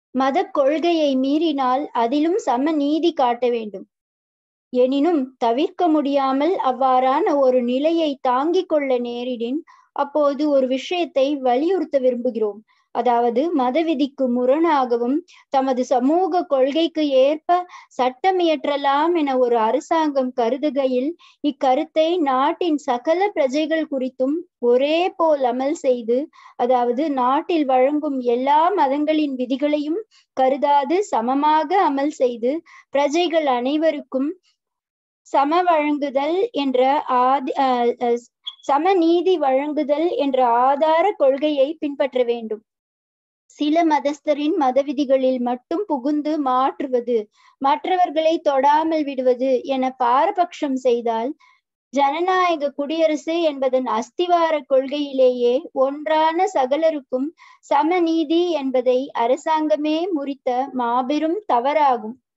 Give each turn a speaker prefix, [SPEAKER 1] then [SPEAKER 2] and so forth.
[SPEAKER 1] மத கொள்கையை மீறினால் அதிலும் சம நீதி காட்ட வேண்டும் எனினும் தவிர்க்க முடியாமல் அவ்வாறான ஒரு நிலையை தாங்கிக் கொள்ள நேரிடின் அப்போது ஒரு விஷயத்தை வலியுறுத்த விரும்புகிறோம் அதாவது மத விதிக்கு முரணாகவும் தமது சமூக கொள்கைக்கு ஏற்ப சட்டம் இயற்றலாம் என ஒரு அரசாங்கம் கருதுகையில் இக்கருத்தை நாட்டின் சகல பிரஜைகள் குறித்தும் ஒரே போல் அமல் செய்து அதாவது நாட்டில் வழங்கும் எல்லா மதங்களின் விதிகளையும் கருதாது சமமாக அமல் செய்து பிரஜைகள் அனைவருக்கும் சம வழங்குதல் என்ற ஆதி சமநீதி வழங்குதல் என்ற ஆதார கொள்கையை பின்பற்ற வேண்டும் சில மதஸ்தரின் மத விதிகளில் மட்டும் புகுந்து மாற்றுவது மற்றவர்களை தொடாமல் விடுவது என பாரபட்சம் செய்தால் ஜனநாயக குடியரசு என்பதன் அஸ்திவார கொள்கையிலேயே ஒன்றான சகலருக்கும் சமநீதி என்பதை அரசாங்கமே முறித்த மாபெரும் தவறாகும்